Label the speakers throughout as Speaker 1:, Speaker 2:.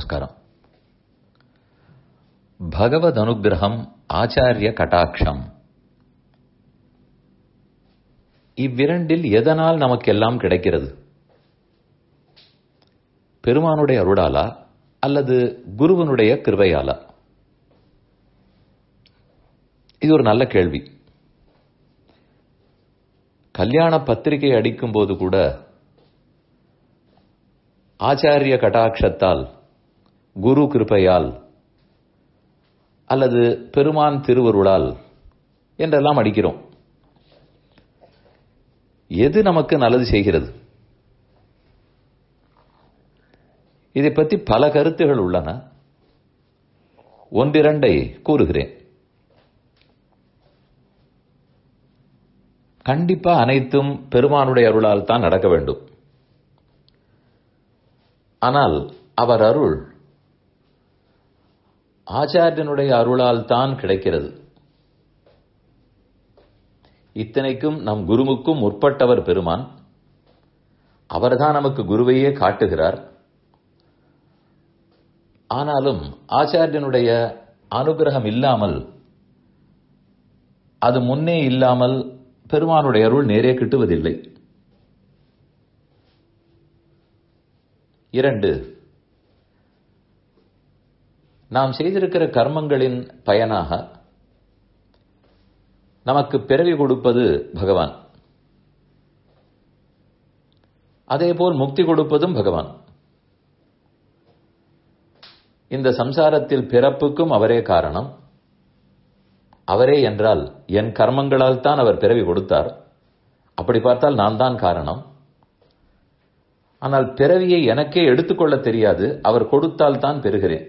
Speaker 1: நமஸ்காரம் பகவத் அனுகிரகம் ஆச்சாரிய கட்டாட்சம் இவ்விரண்டில் எதனால் நமக்கெல்லாம் கிடைக்கிறது பெருமானுடைய அருளாலா அல்லது குருவனுடைய கிருபையாலா இது ஒரு நல்ல கேள்வி கல்யாண பத்திரிகை அடிக்கும் போது கூட ஆச்சாரிய கட்டாட்சத்தால் குரு கிருப்பையால் அல்லது பெருமான் திருவருளால் என்றெல்லாம் அடிக்கிறோம் எது நமக்கு நல்லது செய்கிறது இதை பற்றி பல கருத்துகள் உள்ளன ஒன்றிரண்டை கூறுகிறேன் கண்டிப்பா அனைத்தும் பெருமானுடைய அருளால் தான் நடக்க வேண்டும் ஆனால் அவர் அருள் ஆச்சாரியனுடைய அருளால் தான் கிடைக்கிறது இத்தனைக்கும் நம் குருவுக்கும் முற்பட்டவர் பெருமான் அவர்தான் நமக்கு குருவையே காட்டுகிறார் ஆனாலும் ஆச்சாரியனுடைய அனுகிரகம் இல்லாமல் அது முன்னே இல்லாமல் பெருமானுடைய அருள் நேரே கிட்டுவதில்லை இரண்டு நாம் செய்திருக்கிற கர்மங்களின் பயனாக நமக்கு பிறவி கொடுப்பது பகவான் அதேபோல் முக்தி கொடுப்பதும் பகவான் இந்த சம்சாரத்தில் பிறப்புக்கும் அவரே காரணம் அவரே என்றால் என் கர்மங்களால் தான் அவர் பிறவி கொடுத்தார் அப்படி பார்த்தால் நான் தான் காரணம் ஆனால் பிறவியை எனக்கே எடுத்துக்கொள்ள தெரியாது அவர் கொடுத்தால் தான் பெறுகிறேன்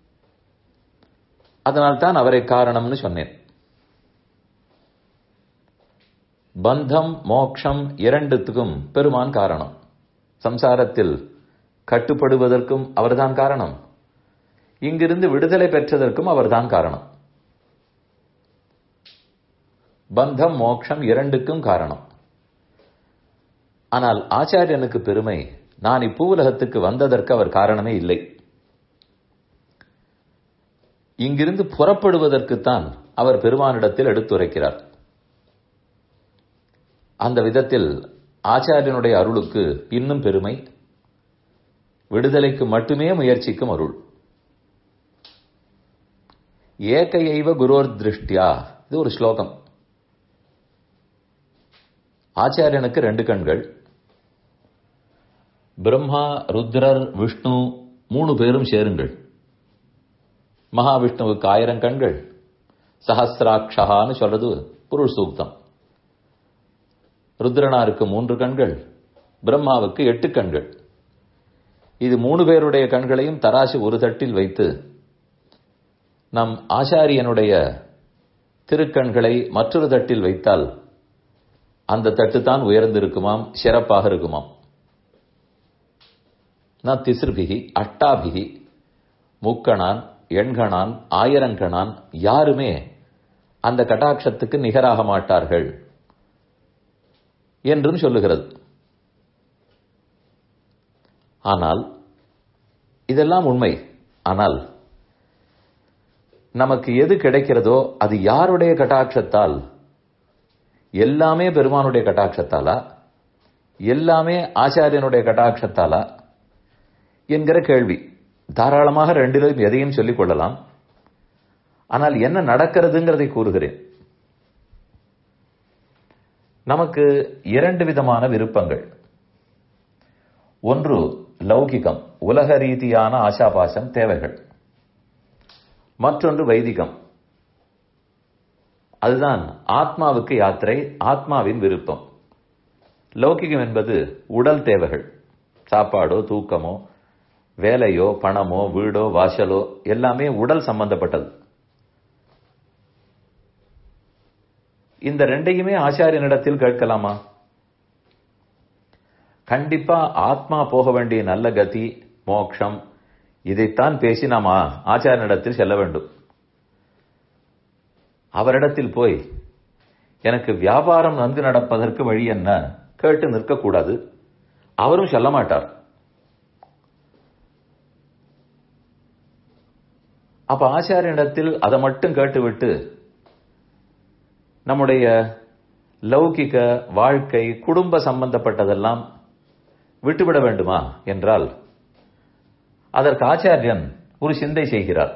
Speaker 1: அதனால் தான் அவரை காரணம்னு சொன்னேன் பந்தம் மோக்ஷம் இரண்டுத்துக்கும் பெருமான் காரணம் சம்சாரத்தில் கட்டுப்படுவதற்கும் அவர்தான் காரணம் இங்கிருந்து விடுதலை பெற்றதற்கும் அவர்தான் காரணம் பந்தம் மோக்ஷம் இரண்டுக்கும் காரணம் ஆனால் ஆச்சாரியனுக்கு பெருமை நான் இப்பூவுலகத்துக்கு வந்ததற்கு அவர் காரணமே இல்லை இங்கிருந்து புறப்படுவதற்குத்தான் அவர் பெருமானிடத்தில் எடுத்துரைக்கிறார் அந்த விதத்தில் ஆச்சாரியனுடைய அருளுக்கு இன்னும் பெருமை விடுதலைக்கு மட்டுமே முயற்சிக்கும் அருள் ஏகையைவ குரோர் திருஷ்டியா இது ஒரு ஸ்லோகம் ஆச்சாரியனுக்கு ரெண்டு கண்கள் பிரம்மா ருத்ரர் விஷ்ணு மூணு பேரும் சேருங்கள் மகாவிஷ்ணுவுக்கு ஆயிரம் கண்கள் சஹசிராட்சகான்னு சொல்றது புருஷ் சூக்தம் ருத்ரனாருக்கு மூன்று கண்கள் பிரம்மாவுக்கு எட்டு கண்கள் இது மூணு பேருடைய கண்களையும் தராசு ஒரு தட்டில் வைத்து நம் ஆச்சாரியனுடைய திருக்கண்களை மற்றொரு தட்டில் வைத்தால் அந்த தட்டு தான் உயர்ந்திருக்குமாம் சிறப்பாக இருக்குமாம் நான் திசிர்பிகி அட்டாபிகி முக்கணான் எண்கணான் ஆயிரங்கணான் யாருமே அந்த கட்டாட்சத்துக்கு நிகராக மாட்டார்கள் என்றும் சொல்லுகிறது ஆனால் இதெல்லாம் உண்மை ஆனால் நமக்கு எது கிடைக்கிறதோ அது யாருடைய கட்டாட்சத்தால் எல்லாமே பெருமானுடைய கட்டாட்சத்தாலா எல்லாமே ஆச்சாரியனுடைய கட்டாட்சத்தாலா என்கிற கேள்வி தாராளமாக ரெண்டிலும் எதையும் சொல்லிக் கொள்ளலாம் ஆனால் என்ன நடக்கிறதுங்கிறதை கூறுகிறேன் நமக்கு இரண்டு விதமான விருப்பங்கள் ஒன்று லௌகிகம் உலக ரீதியான ஆசாபாசம் தேவைகள் மற்றொன்று வைதிகம் அதுதான் ஆத்மாவுக்கு யாத்திரை ஆத்மாவின் விருப்பம் லௌகிகம் என்பது உடல் தேவைகள் சாப்பாடோ தூக்கமோ வேலையோ பணமோ வீடோ வாசலோ எல்லாமே உடல் சம்பந்தப்பட்டது இந்த ரெண்டையுமே ஆச்சாரியனிடத்தில் கேட்கலாமா கண்டிப்பா ஆத்மா போக வேண்டிய நல்ல கதி மோக்ஷம் இதைத்தான் பேசி நாம் ஆச்சாரியனிடத்தில் செல்ல வேண்டும் அவரிடத்தில் போய் எனக்கு வியாபாரம் நன்கு நடப்பதற்கு வழி என்ன கேட்டு நிற்கக்கூடாது அவரும் சொல்ல மாட்டார் அப்ப ஆச்சாரியனிடத்தில் அதை மட்டும் கேட்டுவிட்டு நம்முடைய லௌகிக வாழ்க்கை குடும்ப சம்பந்தப்பட்டதெல்லாம் விட்டுவிட வேண்டுமா என்றால் அதற்கு ஆச்சாரியன் ஒரு சிந்தை செய்கிறார்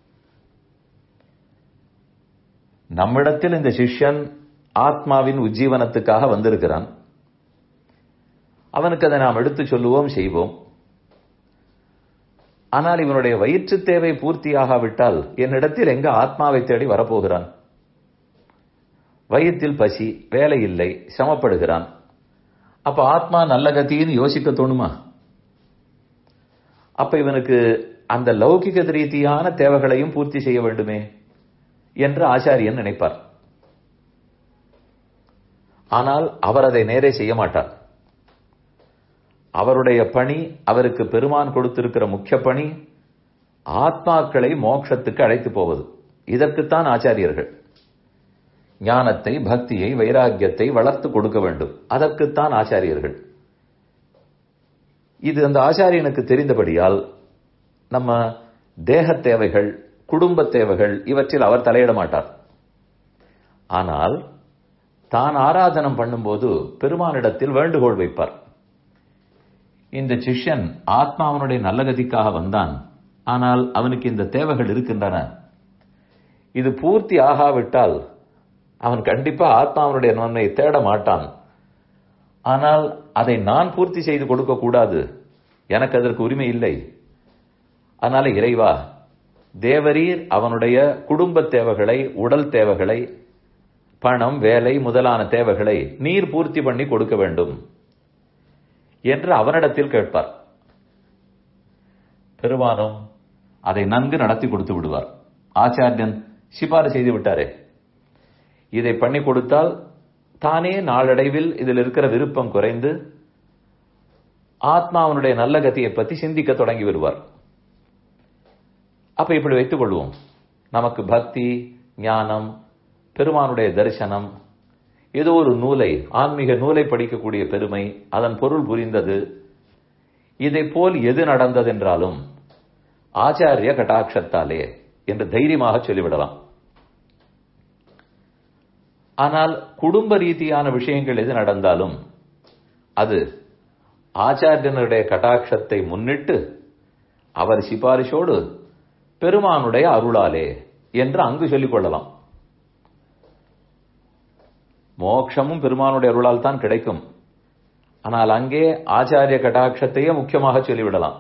Speaker 1: நம்மிடத்தில் இந்த சிஷ்யன் ஆத்மாவின் உஜ்ஜீவனத்துக்காக வந்திருக்கிறான் அவனுக்கு அதை நாம் எடுத்து சொல்லுவோம் செய்வோம் ஆனால் இவனுடைய வயிற்று தேவை பூர்த்தியாகாவிட்டால் என்னிடத்தில் எங்க ஆத்மாவை தேடி வரப்போகிறான் வயிற்றில் பசி வேலை இல்லை சிரமப்படுகிறான் அப்ப ஆத்மா நல்ல கத்தின்னு யோசிக்க தோணுமா அப்ப இவனுக்கு அந்த லௌகிக ரீதியான தேவைகளையும் பூர்த்தி செய்ய வேண்டுமே என்று ஆச்சாரியன் நினைப்பார் ஆனால் அவர் அதை நேரே செய்ய மாட்டார் அவருடைய பணி அவருக்கு பெருமான் கொடுத்திருக்கிற முக்கிய பணி ஆத்மாக்களை மோட்சத்துக்கு அழைத்து போவது இதற்குத்தான் ஆச்சாரியர்கள் ஞானத்தை பக்தியை வைராக்கியத்தை வளர்த்து கொடுக்க வேண்டும் அதற்குத்தான் ஆச்சாரியர்கள் இது அந்த ஆச்சாரியனுக்கு தெரிந்தபடியால் நம்ம தேக தேவைகள் குடும்ப தேவைகள் இவற்றில் அவர் தலையிட மாட்டார் ஆனால் தான் ஆராதனம் பண்ணும்போது பெருமானிடத்தில் வேண்டுகோள் வைப்பார் இந்த சிஷ்யன் ஆத்மாவனுடைய நல்ல கதிக்காக வந்தான் ஆனால் அவனுக்கு இந்த தேவைகள் இருக்கின்றன இது பூர்த்தி ஆகாவிட்டால் அவன் கண்டிப்பா ஆத்மாவனுடைய நன்மையை தேட மாட்டான் ஆனால் அதை நான் பூர்த்தி செய்து கொடுக்க கூடாது எனக்கு அதற்கு உரிமை இல்லை அதனால இறைவா தேவரீர் அவனுடைய குடும்ப தேவைகளை உடல் தேவைகளை பணம் வேலை முதலான தேவைகளை நீர் பூர்த்தி பண்ணி கொடுக்க வேண்டும் என்று அவனிடத்தில் கேட்பார் பெருமானும் அதை நன்கு நடத்தி கொடுத்து விடுவார் ஆச்சாரியன் சிபாறு செய்து விட்டாரே இதை பண்ணி கொடுத்தால் தானே நாளடைவில் இதில் இருக்கிற விருப்பம் குறைந்து ஆத்மாவனுடைய நல்ல கதியை பற்றி சிந்திக்க தொடங்கி வருவார் அப்ப இப்படி வைத்துக் கொள்வோம் நமக்கு பக்தி ஞானம் பெருமானுடைய தரிசனம் ஏதோ ஒரு நூலை ஆன்மீக நூலை படிக்கக்கூடிய பெருமை அதன் பொருள் புரிந்தது இதை போல் எது நடந்ததென்றாலும் ஆச்சாரிய கட்டாட்சத்தாலே என்று தைரியமாக சொல்லிவிடலாம் ஆனால் குடும்ப ரீதியான விஷயங்கள் எது நடந்தாலும் அது ஆச்சாரியனுடைய கட்டாட்சத்தை முன்னிட்டு அவர் சிபாரிசோடு பெருமானுடைய அருளாலே என்று அங்கு சொல்லிக் கொள்ளலாம் மோட்சமும் பெருமானுடைய அருளால் தான் கிடைக்கும் ஆனால் அங்கே ஆச்சாரிய கட்டாட்சத்தையே முக்கியமாக சொல்லிவிடலாம்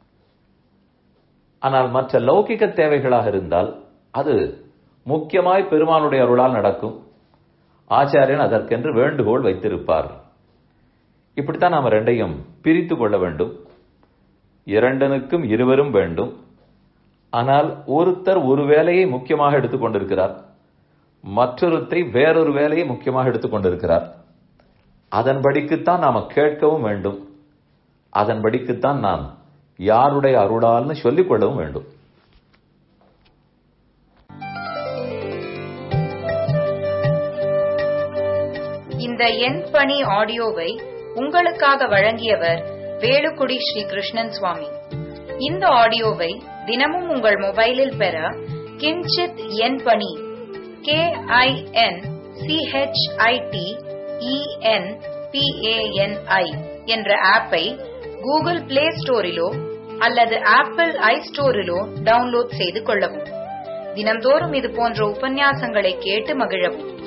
Speaker 1: ஆனால் மற்ற லௌகிக தேவைகளாக இருந்தால் அது முக்கியமாய் பெருமானுடைய அருளால் நடக்கும் ஆச்சாரியன் அதற்கென்று வேண்டுகோள் வைத்திருப்பார் இப்படித்தான் நாம் ரெண்டையும் பிரித்து கொள்ள வேண்டும் இரண்டனுக்கும் இருவரும் வேண்டும் ஆனால் ஒருத்தர் ஒரு வேலையை முக்கியமாக எடுத்துக்கொண்டிருக்கிறார் மற்றொருத்தை வேறொரு வேலையை முக்கியமாக எடுத்துக்கொண்டிருக்கிறார் அதன்படிக்குத்தான் நாம கேட்கவும் வேண்டும் அதன்படிக்குத்தான் நாம் யாருடைய அருளால்னு சொல்லிக் கொள்ளவும் வேண்டும்
Speaker 2: இந்த என் பணி ஆடியோவை உங்களுக்காக வழங்கியவர் வேலுக்குடி ஸ்ரீ கிருஷ்ணன் சுவாமி இந்த ஆடியோவை தினமும் உங்கள் மொபைலில் பெற கிஞ்சித் என் பணி கே ஐ என் சிஹெச்ஐடி இஎன் பிஏஎன்ஐ என்ற ஆப்பை கூகுள் பிளே ஸ்டோரிலோ அல்லது ஆப்பிள் ஐ ஸ்டோரிலோ டவுன்லோட் செய்து கொள்ளவும் தினந்தோறும் இது போன்ற உபன்யாசங்களை கேட்டு மகிழவும்